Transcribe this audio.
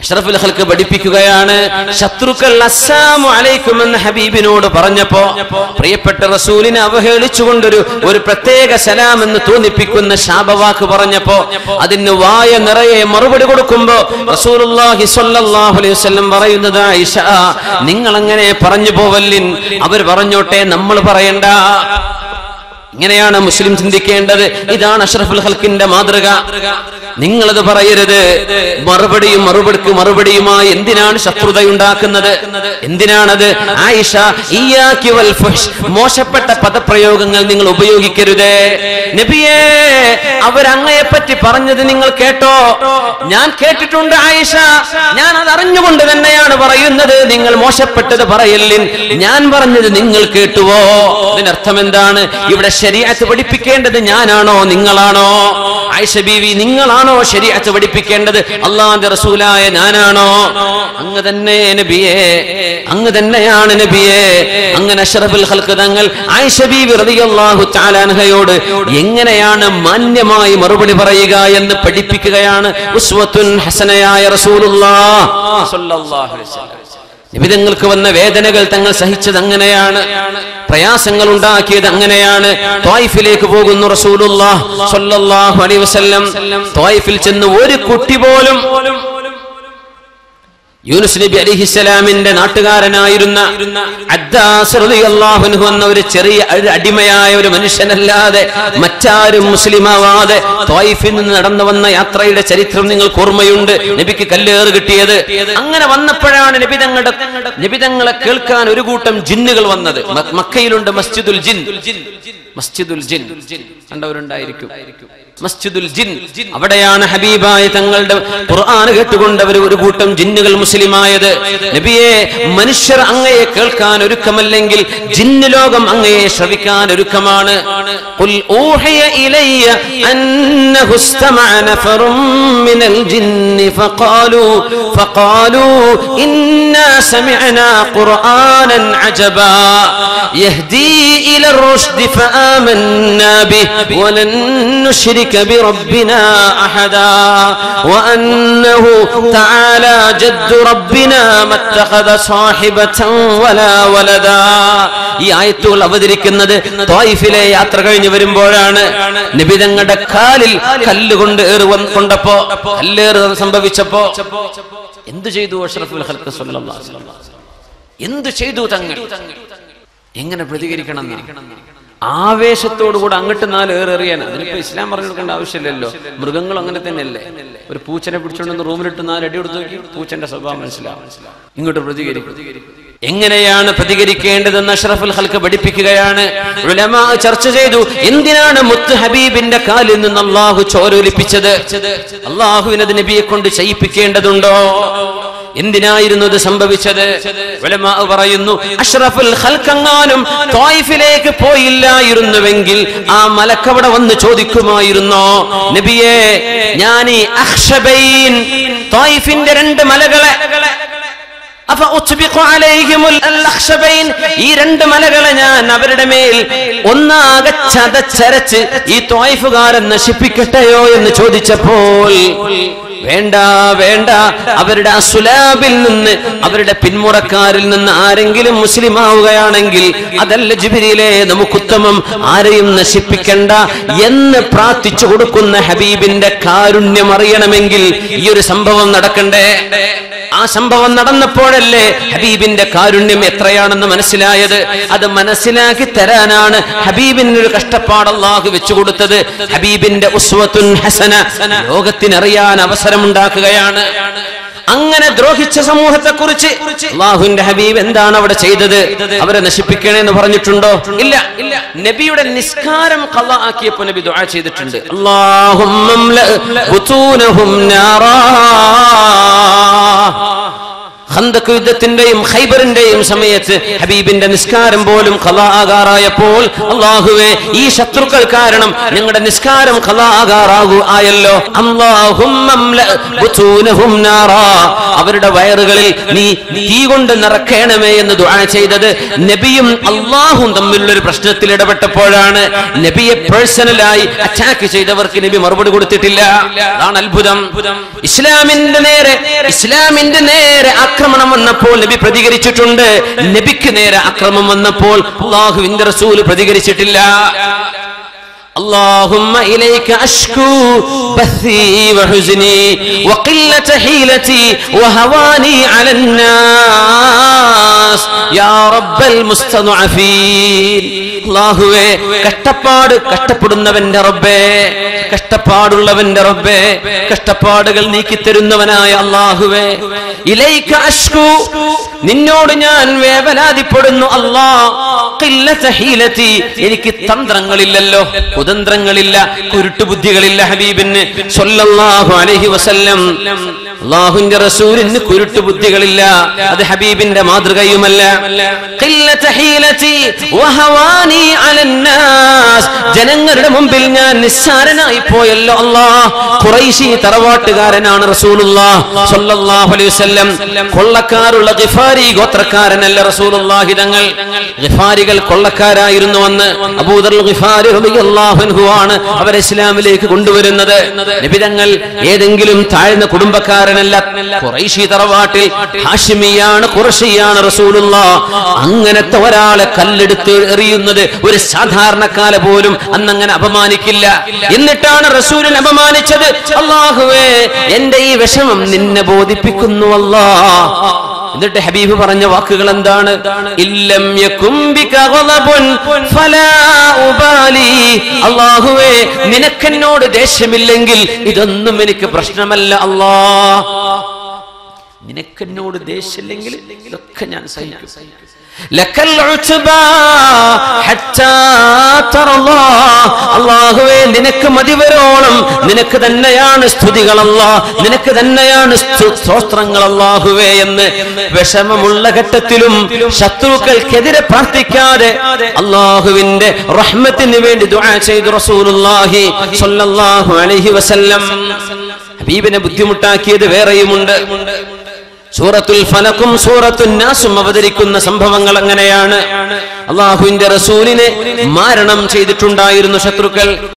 അഷ്റഫുൽ ഹൽക്ക് പഠിപ്പിക്കുകയാണ് ശത്രുക്കൾ അസ്സാമു അലൈക്കും എന്ന് ഹബീബിനോട് പറഞ്ഞപ്പോ പ്രിയപ്പെട്ട റസൂലിനെ അവഹേളിച്ചുകൊണ്ടൊരു ഒരു പ്രത്യേക സലാം എന്ന് തോന്നിപ്പിക്കുന്ന ശാപവാക്ക് പറഞ്ഞപ്പോ അതിന് വായ നിറയെ മറുപടി കൊടുക്കുമ്പോ റസൂലുള്ളാഹി സ്വല്ലല്ലാഹു അലൈഹി വസല്ലം പറയുന്നത് ആയിഷ നിങ്ങൾ അങ്ങനെ പറഞ്ഞു പോവല്ലിൻ അവർ പറഞ്ഞോട്ടെ നമ്മൾ പറയണ്ട ഇങ്ങനെയാണ് മുസ്ലിം ചിന്തിക്കേണ്ടത് ഇതാണ് അഷ്റഫുൽ ഹൽക്കിന്റെ മാതൃക നിങ്ങളത് പറയരുത് മറുപടിയും മറുപടിക്ക് മറുപടിയുമായി എന്തിനാണ് ശത്രുത ഉണ്ടാക്കുന്നത് എന്തിനാണത് ആയിഷ ഇയ്യാക്കി വൽ ഫുഹ്ഷ്. മോശപ്പെട്ട പദപ്രയോഗങ്ങൾ നിങ്ങൾ ഉപയോഗിക്കരുത് നബിയേ അവരങ്ങയെ പറ്റി പറഞ്ഞത് നിങ്ങൾ കേട്ടോ ഞാൻ കേട്ടിട്ടുണ്ട് ആയിഷ ഞാൻ അത് അറിഞ്ഞുകൊണ്ട് തന്നെയാണ് പറയുന്നത് നിങ്ങൾ മോശപ്പെട്ടത് പറയല്ലിൻ ഞാൻ പറഞ്ഞത് നിങ്ങൾ കേട്ടുവോ അതിനർത്ഥം എന്താണ് ഇവിടെ ശരീഅത്ത് പഠിപ്പിക്കേണ്ടത് ഞാനാണോ നിങ്ങളാണോ ആയിഷ ബീവി നിങ്ങളാണോ ശരീഅത്ത് പഠിപ്പിക്കേണ്ടത് അള്ളാന്റെ റസൂലായ ഞാനാണോ അങ്ങ് തന്നെ നബിയേ അങ്ങ് തന്നെയാണ് നബിയേ അങ്ങനെ അഷ്റഫുൽ ഖൽഖ് തങ്ങൾ ആയിഷ ബീവി റളിയല്ലാഹു തആല അൻഹയോട് എങ്ങനെയാണ് മാന്യമായി മറുപടി പറയുക എന്ന് പഠിപ്പിക്കുകയാണ് ഉസ്വത്തുൻ ഹസനയായ റസൂലുള്ളാഹ് സ്വല്ലല്ലാഹു അലൈഹി വസല്ലം നിബിതങ്ങൾക്ക് വന്ന വേദനകൾ തങ്ങൾ സഹിച്ചത് അങ്ങനെയാണ് പ്രയാസങ്ങൾ ഉണ്ടാക്കിയത് അങ്ങനെയാണ് ത്വായിഫിലേക്ക് പോകുന്നു റസൂലുള്ളാഹ് സ്വല്ലല്ലാഹു അലൈഹി വസല്ലം ത്വായിഫിൽ ചെന്ന് ഒരു കുട്ടി പോലും യൂനുസ് നബി അലിഹിസ്സലാമിന്റെ നാട്ടുകാരനായിരുന്ന അദ്ദാസ് റളിയല്ലാഹു അൻഹു എന്ന ഒരു ചെറിയ ഒരു അടിമയായ ഒരു മനുഷ്യനല്ലാതെ മറ്റാരും മുസ്ലിമാവാതെ ത്വായിഫിൽ നിന്ന് നടന്നു വന്ന യാത്രയുടെ ചരിത്രം നിങ്ങൾക്ക് ഓർമ്മയുണ്ട് നബിക്ക് കല്ലേറ് കിട്ടിയത് അങ്ങനെ വന്നപ്പോഴാണ് നബിതങ്ങളുടെ നബിതങ്ങളെ കേൾക്കാൻ ഒരു കൂട്ടം ജിന്നുകൾ വന്നത് മ- മക്കയിലുണ്ട് മസ്ജിദുൽ ജിൻ മസ്ജിദുൽ ജിൻ കണ്ടവരുണ്ടായിരിക്കും മസ്ജിദുൽ ജിൻ അവിടെയാണ് ഹബീബായ തങ്ങളുടെ ഖുർആൻ കേട്ടുകൊണ്ട് അവർ ഒരു കൂട്ടം ജിന്നുകൾ മുസ്ലിമായത് നബിയെ മനുഷ്യർ അങ്ങയെ കേൾക്കാൻ ഒരുക്കമല്ലെങ്കിൽ ജിന്ന് ലോകം അങ്ങയെ ശ്രവിക്കാൻ ഒരുക്കമാണ് ഖുൽ ഊഹിയ ഇലയ്യ അന്നഹു ഇസ്തമഅ നഫറും മിനൽ ജിന്നി ഫഖാലു ഫഖാലു ഇന്നാ സമിഅനാ ഖുർആനൻ അജബാ യഹ്ദി ഇല الرشد فآمنا به ولن نشرك بربنا أحدا وأنه تعالى جد ربنا ما اتخذ صاحبة ولا ولدا ഈ ആയത്തുകൾ അവതരിക്കുന്നത് ത്വായിഫിലെ യാത്ര കഴിഞ്ഞ് വരുമ്പോഴാണ് നിബിതങ്ങളുടെ കാലിൽ കല്ലുകൊണ്ട് ഏറ് വന്ന് കൊണ്ടപ്പോ കല്ലേറ് സംഭവിച്ചപ്പോ എന്തു ചെയ്തു അഷ്റഫുൽ ഖൽഖ് സ്വല്ലല്ലാഹു അലൈഹി വസല്ലം എന്തു ചെയ്തു തങ്ങൾ എങ്ങനെ പ്രതികരിക്കണം എന്നാ? ആവേശത്തോടുകൂടെ അങ്ങോട്ട് നാല് ഏറെറിയാൻ അതിനിപ്പോ ഇസ്ലാം പറഞ്ഞു കൊടുക്കേണ്ട ആവശ്യമില്ലല്ലോ മൃഗങ്ങൾ അങ്ങനെ തന്നെയല്ലേ ഒരു പൂച്ചനെ പിടിച്ചുകൊണ്ട് റൂമിലിട്ട് നാല് അടി കൊടുത്തു നോക്കി പൂച്ചന്റെ സ്വഭാവം മനസ്സിലാവും ഇങ്ങോട്ട് പ്രതികരിക്കും എങ്ങനെയാണ് പ്രതികരിക്കേണ്ടതെന്ന് അഷ്റഫുൽ ഹൽക്ക് പഠിപ്പിക്കുകയാണ് ഉലമാ ചർച്ച ചെയ്തു എന്തിനാണ് മുത്ത് ഹബീബിന്റെ കാലിൽ നിന്ന് അള്ളാഹു ചോരൊലിപ്പിച്ചത് അള്ളാഹുവിനത് നബിയെ കൊണ്ട് ചെയ്യിപ്പിക്കേണ്ടതുണ്ടോ എന്തിനായിരുന്നു ഇത് സംഭവിച്ചത് ഉലമാ പറയുന്നു അഷ്റഫുൽ ഖൽക്കങ്ങാനും ത്വായിഫിലേക്ക് പോയില്ലായിരുന്നുവെങ്കിൽ ആ മലക്കവിടെ വന്ന് ചോദിക്കുമായിരുന്നോ നബിയെ ഞാൻ ഈ അഖ്ഷബൈൻ ത്വായിഫിന്റെ രണ്ട് മലകളെ അഫ ഉത്ബിഖു അലൈഹിമുൽ അൽഅഖ്ശബൈൻ. ഈ രണ്ട് മലകളെ ഞാൻ അവരുടെ മേൽ ഒന്നാകെ ചതച്ചരച്ച് ഈ ത്വായിഫുകാരൻ നശിപ്പിക്കട്ടെയോ എന്ന് ചോദിച്ചപ്പോൾ വേണ്ട വേണ്ട അവരുടെ അസുലാബിൽ നിന്ന് അവരുടെ പിന്മുറക്കാരിൽ നിന്ന് ആരെങ്കിലും മുസ്ലിം ആവുകയാണെങ്കിൽ അതല്ല ജിബിരിയിലെ നമുക്കുത്തമം ആരെയും നശിപ്പിക്കണ്ട എന്ന് പ്രാർത്ഥിച്ചു കൊടുക്കുന്ന ഹബീബിന്റെ കാരുണ്യം അറിയണമെങ്കിൽ ഈ ഒരു സംഭവം നടക്കണ്ടേ ആ സംഭവം നടന്നപ്പോഴല്ലേ ഹബീബിന്റെ കാരുണ്യം എത്രയാണെന്ന് മനസ്സിലായത് അത് മനസ്സിലാക്കി തരാനാണ് ഹബീബിന് ഒരു കഷ്ടപ്പാട് അള്ളാഹു വെച്ചു കൊടുത്തത് ഹബീബിന്റെ ഉസ്വത്തുൻ ഹസന ലോകത്തിനറിയാൻ അവസരമുണ്ടാക്കുകയാണ് അങ്ങനെ ദ്രോഹിച്ച സമൂഹത്തെ കുറിച്ച് അള്ളാഹുവിന്റെ ഹബീബ് എന്താണ് അവിടെ ചെയ്തത് അവരെ നശിപ്പിക്കണേ എന്ന് പറഞ്ഞിട്ടുണ്ടോ ഇല്ല ഇല്ല നബിയുടെ നിസ്കാരം കള്ള ആക്കിയപ്പോ നബി ദുആ ചെയ്തിട്ടുണ്ട് അല്ലാഹുമ്മ ബുതൂനഹും നാറാ ഖന്തക്ക് യുദ്ധത്തിന്റെയും ഖൈബറിന്റെയും സമയത്ത് ഹബീബിന്റെ നിസ്കാരം പോലും ഖലാ ആകാറായപ്പോൾ അള്ളാഹുവേ ഈ ശത്രുക്കൾ കാരണം ഞങ്ങളുടെ നിസ്കാരം ഖലാ ആകാറാകൂ ആയല്ലോ അല്ലാഹുമ്മ അംല ബുതൂനഹും നാറാ. അവരുടെ വയറുകളിൽ നീ തീ കൊണ്ട് നിറക്കണമേ എന്ന് ദുആ ചെയ്തത് നബിയും അള്ളാഹും തമ്മിലുള്ള ഒരു പ്രശ്നത്തിൽ ഇടപെട്ടപ്പോഴാണ് നബിയെ പേഴ്സണലായി അറ്റാക്ക് ചെയ്തവർക്ക് നബി മറുപടി കൊടുത്തിട്ടില്ല അതാണ് അത്ഭുതം ഇസ്ലാമിന്റെ നേരെ ഇസ്ലാമിന്റെ നേരെ ആക്രമണം വന്നപ്പോൾ നബി പ്രതികരിച്ചിട്ടുണ്ട് നബിക്ക് നേരെ ആക്രമണം വന്നപ്പോൾ അള്ളാഹുവിന്റെ റസൂൽ പ്രതികരിച്ചിട്ടില്ല اللهم إليك أشكو بثي وحزني وقلة حيلتي وهواني على الناس يا رب المستضعفين അള്ളാഹുവേ കഷ്ടപ്പാട് കഷ്ടപ്പെടുന്നവന്റെ റബ്ബേ കഷ്ടപ്പാടുള്ളവന്റെ റബ്ബേ കഷ്ടപ്പാടുകൾ നീക്കി തരുന്നവനായ അള്ളാഹുവേ ഇലൈക അഷ്കു നിന്നോട് ഞാൻ വേവലാതിപ്പെടുന്നു അല്ലാ ഖില്ലത ഹീലതി എനിക്ക് തന്ത്രങ്ങളില്ലല്ലോ കുതന്ത്രങ്ങളില്ല കുരുട്ടുബുദ്ധികളില്ല ഹബീബിന് സ്വല്ലല്ലാഹു അലൈഹി വസല്ലം അള്ളാഹുവിന്റെ റസൂലിന് കുരുട്ടുബുദ്ധികളില്ല അത് ഹബീബിന്റെ മാതൃകയുമല്ല ഖില്ലത ഹീലതി വഹവാനി അലന്നാസ് ജനങ്ങളുടെ മുമ്പിൽ ഞാൻ നിസ്സാരനായി പോയല്ലോ അല്ലാ ഖുറൈശി തറവാട്ടുകാരനാണ് റസൂലുള്ളാഹ് സ്വല്ലല്ലാഹു അലൈഹി വസല്ലം കൊള്ളക്കാരുള്ള ഗിഫാരി ഗോത്രക്കാരനല്ല റസൂലുള്ളാഹി തങ്ങൾ ഗിഫാരികൾ കൊള്ളക്കാരായിരുന്നു അന്ന് അബൂദർ ഗിഫാരി റളിയല്ലാഹു അൻഹു ആണ് അവരെ ഇസ്ലാമിലേക്ക് കൊണ്ടുവരുന്നത് നബി തങ്ങൾ ഏതെങ്കിലും താഴ്ന്ന കുടുംബക്കാരനല്ല ഖുറൈശി തറവാട്ടിൽ ഹാഷിമിയാണ് ഖുറഷിയാണ് റസൂലുള്ളാഹ് അങ്ങനത്തെ ഒരാളെ കല്ലെടുത്ത് എറിയുന്നത് ഒരു സാധാരണക്കാല പോലും അന്നങ്ങനെ അപമാനിക്കില്ല എന്നിട്ടാണ് റസൂലിനെ അപമാനിച്ചത് അള്ളാഹുവേ എന്റെ ഈ വിഷമം നിന്നെ ബോധിപ്പിക്കുന്നു അല്ലാ എന്നിട്ട് ഹബീബ് പറഞ്ഞ വാക്കുകൾ എന്താണ് ഇല്ലം യകും ബിക ഗളബുൻ ഫലാ ഉബാലി അല്ലാഹുവേ നിനക്കെന്നോട് ദേഷ്യമില്ലെങ്കിൽ ഇതൊന്നും എനിക്ക് പ്രശ്നമല്ല അല്ലാ നിനക്കെന്നോട് ദേഷ്യമില്ലെങ്കിൽ ഇതൊക്കെ ഞാൻ സഹിക്കും ലക്കൽ ഉത്ബാ ഹത്താ തർളാ. അല്ലാഹുവേ നിനക്ക് മതിവരോളം നിനക്ക് തന്നെയാണ് സ്തുതികളല്ല നിനക്ക് തന്നെയാണ് സ്തു- സ്തോത്രങ്ങൾ അല്ലാഹുവേ എന്ന് വിഷമമുള്ള ഘട്ടത്തിലും ശത്രുക്കൾക്കെതിരെ പ്രാർത്ഥിക്കാതെ അള്ളാഹുവിന്റെ റഹ്മത്തിന് വേണ്ടി ദുആ ചെയ്തു റസൂലുള്ളാഹി സ്വല്ലല്ലാഹു അലൈഹി വസല്ലം ഹബീബിനെ ബുദ്ധിമുട്ടാക്കിയത് വേറെയുമുണ്ട് സൂറത്തുൽ ഫലക്കും സൂറത്തുൽ നാസും അവതരിക്കുന്ന സംഭവങ്ങൾ അങ്ങനെയാണ് അള്ളാഹുവിന്റെ റസൂലിനെ മാരണം ചെയ്തിട്ടുണ്ടായിരുന്നു ശത്രുക്കൾ